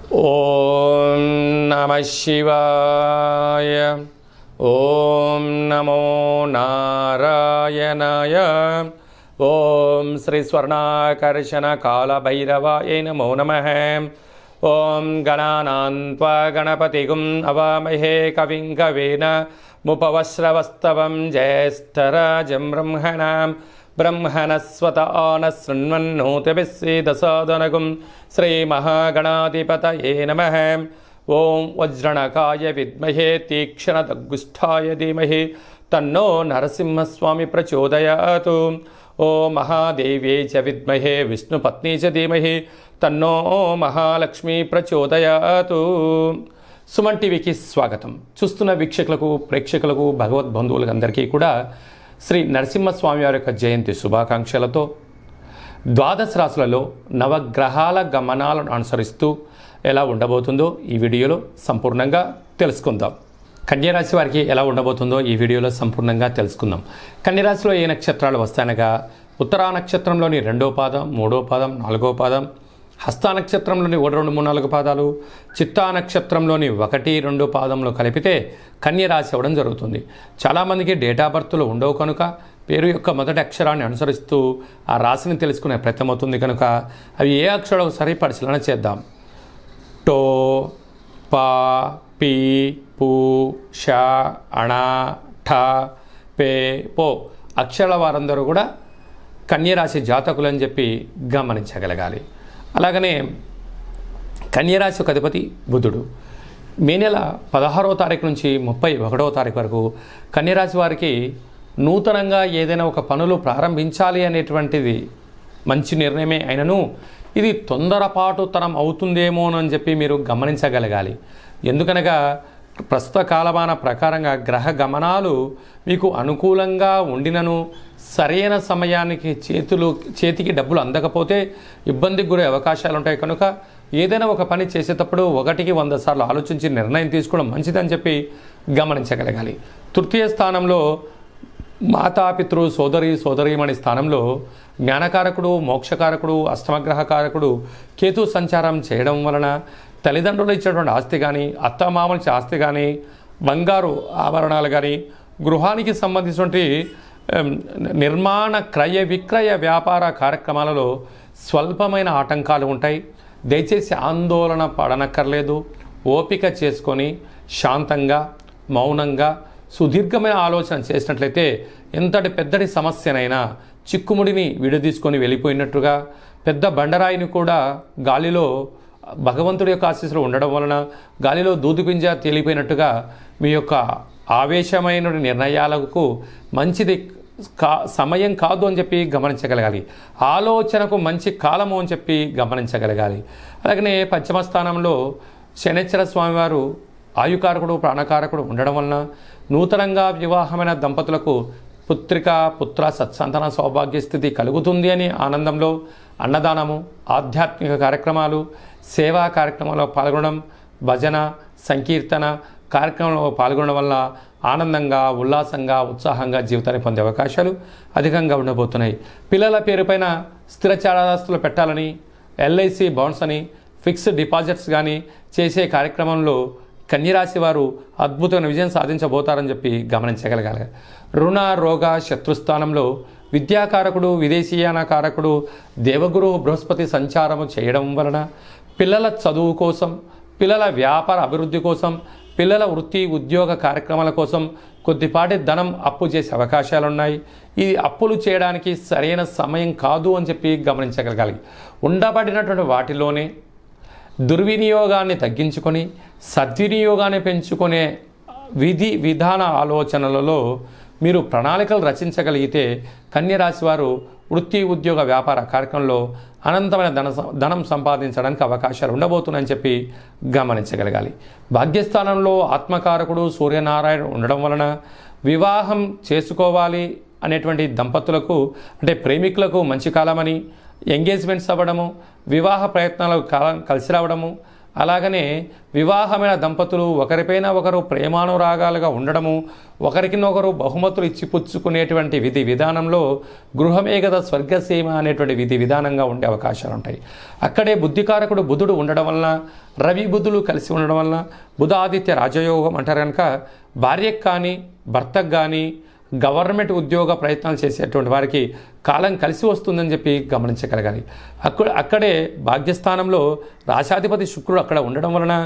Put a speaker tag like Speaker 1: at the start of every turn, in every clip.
Speaker 1: ॐ नमः शिवाय ॐ नमो नारायणाय ॐ श्रीस्वर्णाकर्षणकालभैरवाय नमो नमः ॐ गणानां त्वा गणपतिगुम् अवामहे कविं कवीन मुपवस्रवस्तवं ज्येष्ठराजं ब्रह्मणां ब्रह्मणस्वत आनः शृण्वन्नोतिभिस्सीदसादनगुं श्रीमहागणाधिपतये नमः ॐ वज्रणकाय विद्महे तीक्ष्णदग्गुष्ठाय धीमहि तन्नो नरसिंहस्वामी प्रचोदयातु ओ महादेव्यै च विद्महे विष्णुपत्नी च धीमहि తన్నో మహాలక్ష్మి ప్రచోదయాతు సుమన్ టీవీకి స్వాగతం చూస్తున్న వీక్షకులకు ప్రేక్షకులకు భగవద్ బంధువులకు అందరికీ కూడా శ్రీ నరసింహస్వామి వారి యొక్క జయంతి శుభాకాంక్షలతో ద్వాదశ రాశులలో నవగ్రహాల గమనాలను అనుసరిస్తూ ఎలా ఉండబోతుందో ఈ వీడియోలో సంపూర్ణంగా తెలుసుకుందాం కన్యరాశి వారికి ఎలా ఉండబోతుందో ఈ వీడియోలో సంపూర్ణంగా తెలుసుకుందాం కన్యరాశిలో ఏ నక్షత్రాలు వస్తాయనగా ఉత్తరా నక్షత్రంలోని రెండో పాదం మూడో పాదం నాలుగో పాదం హస్త నక్షత్రంలోని ఒకటి రెండు మూడు నాలుగు పాదాలు చిత్తా నక్షత్రంలోని ఒకటి రెండు పాదంలో కలిపితే కన్య రాశి అవ్వడం జరుగుతుంది చాలామందికి డేటా బర్త్లు ఉండవు కనుక పేరు యొక్క మొదటి అక్షరాన్ని అనుసరిస్తూ ఆ రాశిని తెలుసుకునే ప్రయత్నం అవుతుంది కనుక అవి ఏ అక్షరాలు ఒకసారి పరిశీలన చేద్దాం టో పా పీ పు ష అణ ఠ పే పో అక్షరాల వారందరూ కూడా కన్యరాశి జాతకులు అని చెప్పి గమనించగలగాలి అలాగనే కన్యరాశి యొక్క అధిపతి బుధుడు మే నెల పదహారవ తారీఖు నుంచి ముప్పై ఒకటవ తారీఖు వరకు కన్యరాశి వారికి నూతనంగా ఏదైనా ఒక పనులు ప్రారంభించాలి అనేటువంటిది మంచి నిర్ణయమే అయినను ఇది తొందరపాటుతనం అవుతుందేమోనని చెప్పి మీరు గమనించగలగాలి ఎందుకనగా ప్రస్తుత కాలమాన ప్రకారంగా గ్రహ గమనాలు మీకు అనుకూలంగా ఉండినను సరైన సమయానికి చేతులు చేతికి డబ్బులు అందకపోతే ఇబ్బందికి గురే అవకాశాలు ఉంటాయి కనుక ఏదైనా ఒక పని చేసేటప్పుడు ఒకటికి వంద సార్లు ఆలోచించి నిర్ణయం తీసుకోవడం మంచిదని చెప్పి గమనించగలగాలి తృతీయ స్థానంలో మాతాపితృ సోదరి సోదరీమణి స్థానంలో జ్ఞానకారకుడు మోక్షకారకుడు అష్టమగ్రహకారకుడు కేతు సంచారం చేయడం వలన తల్లిదండ్రులు ఇచ్చేటువంటి ఆస్తి కానీ అత్తమామల ఇచ్చే ఆస్తి కానీ బంగారు ఆభరణాలు కానీ గృహానికి సంబంధించినటువంటి ఎం, నిర్మాణ క్రయ విక్రయ వ్యాపార కార్యక్రమాలలో స్వల్పమైన ఆటంకాలు ఉంటాయి దయచేసి ఆందోళన పడనక్కర్లేదు ఓపిక చేసుకొని శాంతంగా మౌనంగా సుదీర్ఘమైన ఆలోచన చేసినట్లయితే ఎంతటి పెద్దటి సమస్యనైనా చిక్కుముడిని విడదీసుకొని వెళ్ళిపోయినట్టుగా పెద్ద బండరాయిని కూడా గాలిలో భగవంతుడి యొక్క ఆశీస్సులు ఉండడం వలన గాలిలో దూదిపింజ తేలిపోయినట్టుగా మీ యొక్క ఆవేశమైన నిర్ణయాలకు మంచిది కా సమయం కాదు అని చెప్పి గమనించగలగాలి ఆలోచనకు మంచి కాలము అని చెప్పి గమనించగలగాలి అలాగనే పంచమ స్థానంలో శనేశ్వర స్వామివారు ఆయుకారకుడు ప్రాణకారకుడు ఉండడం వలన నూతనంగా వివాహమైన దంపతులకు పుత్రిక పుత్ర సత్సంతాన సౌభాగ్య స్థితి కలుగుతుంది అని ఆనందంలో అన్నదానము ఆధ్యాత్మిక కార్యక్రమాలు సేవా కార్యక్రమాల్లో పాల్గొనడం భజన సంకీర్తన కార్యక్రమంలో పాల్గొనడం వల్ల ఆనందంగా ఉల్లాసంగా ఉత్సాహంగా జీవితాన్ని పొందే అవకాశాలు అధికంగా ఉండబోతున్నాయి పిల్లల పేరుపైన స్థిర చరాస్తులు పెట్టాలని ఎల్ఐసి బాండ్స్ అని ఫిక్స్డ్ డిపాజిట్స్ కానీ చేసే కార్యక్రమంలో కన్యరాశి వారు అద్భుతమైన విజయం సాధించబోతారని చెప్పి గమనించగలగాలి రుణ రోగ శత్రుస్థానంలో విద్యాకారకుడు విదేశీయాన కారకుడు దేవగురు బృహస్పతి సంచారము చేయడం వలన పిల్లల చదువు కోసం పిల్లల వ్యాపార అభివృద్ధి కోసం పిల్లల వృత్తి ఉద్యోగ కార్యక్రమాల కోసం కొద్దిపాటి ధనం అప్పు చేసే అవకాశాలు ఉన్నాయి ఈ అప్పులు చేయడానికి సరైన సమయం కాదు అని చెప్పి గమనించగలగాలి ఉండబడినటువంటి వాటిలోనే దుర్వినియోగాన్ని తగ్గించుకొని సద్వినియోగాన్ని పెంచుకునే విధి విధాన ఆలోచనలలో మీరు ప్రణాళికలు రచించగలిగితే కన్యరాశి వారు వృత్తి ఉద్యోగ వ్యాపార కార్యక్రమంలో అనంతమైన ధన ధనం సంపాదించడానికి అవకాశాలు ఉండబోతున్నాయని చెప్పి గమనించగలగాలి భాగ్యస్థానంలో ఆత్మకారకుడు సూర్యనారాయణ ఉండడం వలన వివాహం చేసుకోవాలి అనేటువంటి దంపతులకు అంటే ప్రేమికులకు మంచి కాలమని ఎంగేజ్మెంట్స్ అవ్వడము వివాహ ప్రయత్నాలకు కాలం కలిసి రావడము అలాగనే వివాహమైన దంపతులు ఒకరిపైన ఒకరు ప్రేమానురాగాలుగా ఉండడము ఒకరికినొకరు బహుమతులు ఇచ్చి పుచ్చుకునేటువంటి విధి విధానంలో గృహమే కదా స్వర్గసీమ అనేటువంటి విధి విధానంగా ఉండే అవకాశాలు ఉంటాయి అక్కడే బుద్ధికారకుడు బుధుడు ఉండడం వలన రవి బుధులు కలిసి ఉండడం వలన బుధాదిత్య రాజయోగం అంటారు కనుక భార్యకు కానీ భర్తకు కానీ గవర్నమెంట్ ఉద్యోగ ప్రయత్నాలు చేసేటువంటి వారికి కాలం కలిసి వస్తుందని చెప్పి గమనించగలగాలి అక్కడ అక్కడే భాగ్యస్థానంలో రాశాధిపతి శుక్రుడు అక్కడ ఉండడం వలన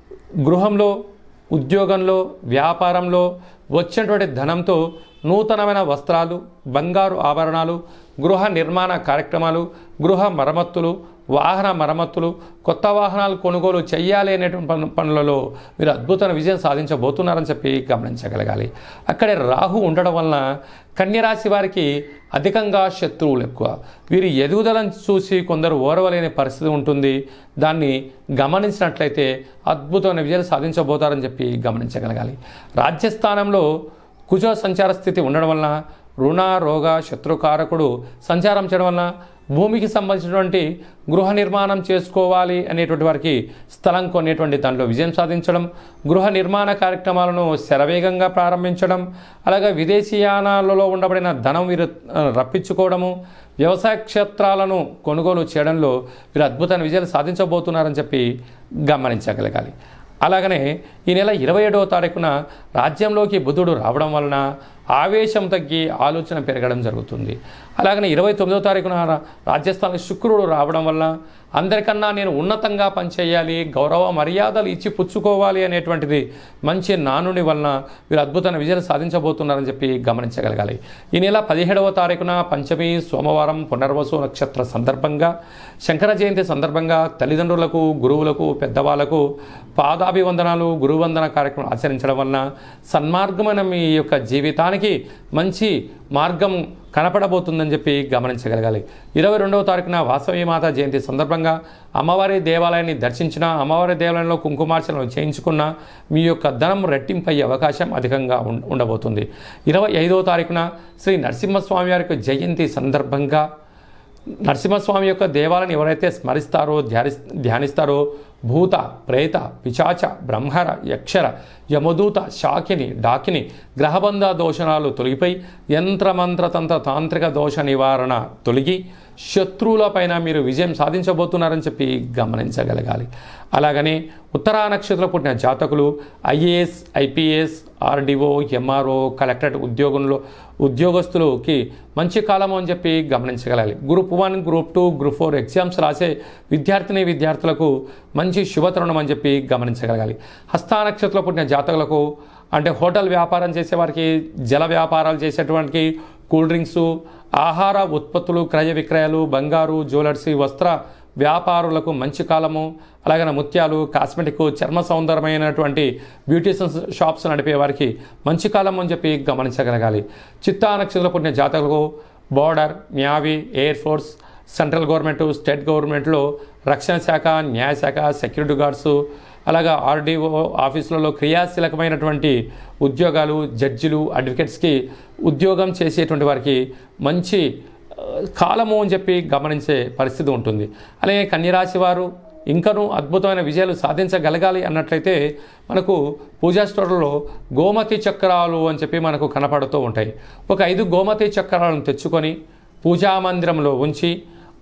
Speaker 1: గృహంలో ఉద్యోగంలో వ్యాపారంలో వచ్చినటువంటి ధనంతో నూతనమైన వస్త్రాలు బంగారు ఆభరణాలు గృహ నిర్మాణ కార్యక్రమాలు గృహ మరమ్మతులు వాహన మరమ్మతులు కొత్త వాహనాలు కొనుగోలు చేయాలి అనేటువంటి పను పనులలో మీరు అద్భుతమైన విజయం సాధించబోతున్నారని చెప్పి గమనించగలగాలి అక్కడే రాహు ఉండడం వలన కన్యరాశి వారికి అధికంగా శత్రువులు ఎక్కువ వీరి ఎదుగుదలను చూసి కొందరు ఓరవలేని పరిస్థితి ఉంటుంది దాన్ని గమనించినట్లయితే అద్భుతమైన విజయాలు సాధించబోతారని చెప్పి గమనించగలగాలి రాజ్యస్థానంలో కుజ సంచార స్థితి ఉండడం వలన రుణ రోగ శత్రుకారకుడు సంచారం చేయడం వలన భూమికి సంబంధించినటువంటి గృహ నిర్మాణం చేసుకోవాలి అనేటువంటి వారికి స్థలం కొనేటువంటి దాంట్లో విజయం సాధించడం గృహ నిర్మాణ కార్యక్రమాలను శరవేగంగా ప్రారంభించడం అలాగే విదేశీయానాలలో ఉండబడిన ధనం వీరు ఆ, రప్పించుకోవడము వ్యవసాయ క్షేత్రాలను కొనుగోలు చేయడంలో వీరు అద్భుతమైన విజయాలు సాధించబోతున్నారని చెప్పి గమనించగలగాలి అలాగనే ఈ నెల ఇరవై ఏడవ తారీఖున రాజ్యంలోకి బుధుడు రావడం వలన ఆవేశం తగ్గి ఆలోచన పెరగడం జరుగుతుంది అలాగనే ఇరవై తొమ్మిదవ తారీఖున రా- రాజ్యస్థానం శుక్రుడు రావడం వల్ల అందరికన్నా నేను ఉన్నతంగా పనిచేయాలి గౌరవ మర్యాదలు ఇచ్చి పుచ్చుకోవాలి అనేటువంటిది మంచి నానుని వలన వీరు అద్భుతమైన విజయాలు సాధించబోతున్నారని చెప్పి గమనించగలగాలి ఈ నెల పదిహేడవ తారీఖున పంచమి సోమవారం పునర్వసు నక్షత్ర సందర్భంగా శంకర జయంతి సందర్భంగా తల్లిదండ్రులకు గురువులకు పెద్దవాళ్లకు పాదాభివందనాలు గురువందన కార్యక్రమం ఆచరించడం వలన సన్మార్గమైన మీ యొక్క జీవితానికి మంచి మార్గం కనపడబోతుందని చెప్పి గమనించగలగాలి ఇరవై రెండవ తారీఖున వాసవి మాత జయంతి సందర్భంగా అమ్మవారి దేవాలయాన్ని దర్శించిన అమ్మవారి దేవాలయంలో కుంకుమార్చనలు చేయించుకున్న మీ యొక్క ధనం రెట్టింపయ్యే అవకాశం అధికంగా ఉం- ఉండబోతుంది ఇరవై ఐదవ తారీఖున శ్రీ నరసింహస్వామి వారి యొక్క జయంతి సందర్భంగా నరసింహస్వామి యొక్క దేవాలను ఎవరైతే స్మరిస్తారో ధ్యాని ధ్యానిస్తారో భూత ప్రేత పిచాచ బ్రహ్మర యక్షర యమదూత శాకిని డాకిని గ్రహబంధ దోషణాలు తొలగిపోయి యంత్రమంత్ర తంత్ర తాంత్రిక దోష నివారణ తొలగి శత్రువులపైన మీరు విజయం సాధించబోతున్నారని చెప్పి గమనించగలగాలి అలాగనే ఉత్తరా నక్షత్ర పుట్టిన జాతకులు IAS IPS RDO MRO collectorate ఉద్యోగంలో ఉద్యోగస్తులకి మంచి కాలం అని చెప్పి గమనించగలాలి group one group two group four exams రాసే విద్యార్థిని విద్యార్థులకు మంచి శుభతరుణం అని చెప్పి గమనించగలగాలి హస్తా నక్షత్రంలో పుట్టిన జాతకులకు అంటే హోటల్ వ్యాపారం చేసేవారికి జల వ్యాపారాలు చేసేటువంటి కూల్ డ్రింక్స్ ఆహార ఉత్పత్తులు క్రయ విక్రయాలు బంగారు జ్యువెలర్స్ వస్త్ర వ్యాపారులకు మంచి కాలము అలాగే ముత్యాలు కాస్మెటిక్ చర్మ సౌందర్యమైనటువంటి బ్యూటీషియన్స్ షాప్స్ నడిపే వారికి మంచి కాలం అని చెప్పి గమనించగలగాలి చిత్తా నక్షత్రంలో పుట్టిన జాతకులకు border navy air force central government state గవర్నమెంట్లో రక్షణ శాఖ న్యాయశాఖ సెక్యూరిటీ గార్డ్స్ అలాగా ఆర్డీఓ ఆఫీసులలో క్రియాశీలకమైనటువంటి ఉద్యోగాలు జడ్జిలు అడ్వకేట్స్కి ఉద్యోగం చేసేటువంటి వారికి మంచి ఆ, కాలము అని చెప్పి గమనించే పరిస్థితి ఉంటుంది అలాగే కన్యరాశి వారు ఇంకనూ అద్భుతమైన విజయాలు సాధించగలగాలి అన్నట్లయితే మనకు పూజా స్టోర్లలో గోమతి చక్రాలు అని చెప్పి మనకు కనపడుతూ ఉంటాయి ఒక ఐదు గోమతి చక్రాలను తెచ్చుకొని పూజా మందిరంలో ఉంచి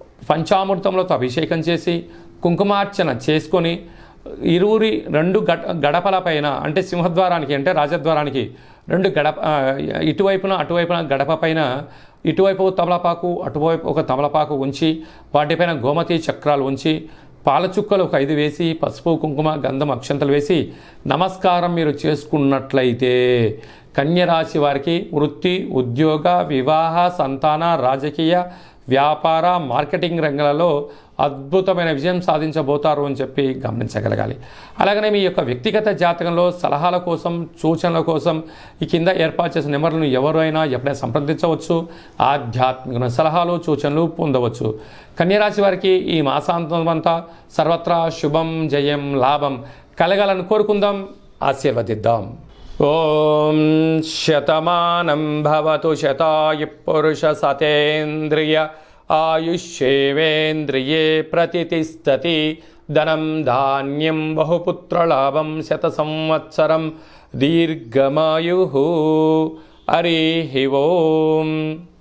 Speaker 1: పంచామృతంలో అభిషేకం చేసి కుంకుమార్చన చేసుకొని ఇరువురి రెండు గడ గడపల పైన అంటే సింహద్వారానికి అంటే రాజద్వారానికి రెండు గడప ఆ, ఇటువైపున అటువైపున గడప పైన ఇటువైపు ఒక తమలపాకు అటువైపు ఒక తమలపాకు ఉంచి వాటిపైన గోమతి చక్రాలు ఉంచి పాల చుక్కలు ఒక ఐదు వేసి పసుపు కుంకుమ గంధం అక్షంతలు వేసి నమస్కారం మీరు చేసుకున్నట్లయితే కన్యరాశి వారికి వృత్తి ఉద్యోగ వివాహ సంతాన రాజకీయ వ్యాపార మార్కెటింగ్ రంగాలలో అద్భుతమైన విజయం సాధించబోతారు అని చెప్పి గమనించగలగాలి అలాగనే మీ యొక్క వ్యక్తిగత జాతకంలో సలహాల కోసం సూచనల కోసం ఈ కింద ఏర్పాటు చేసిన నెంబర్లను ఎవరైనా ఎప్పుడైనా సంప్రదించవచ్చు ఆధ్యాత్మిక సలహాలు సూచనలు పొందవచ్చు కన్యరాశి వారికి ఈ మాసాంతం అంతా సర్వత్రా శుభం జయం లాభం కలగాలని కోరుకుందాం ఆశీర్వదిద్దాం ఓం శతమానం భవతు శతాయు పురుష సతేంద్రియ ఆయుష్యేవేంద్రియే ప్రతిష్టతి ధనం ధాన్యం బహుపుత్రలాభం శత సంవత్సరం దీర్ఘమాయు హరి ఓం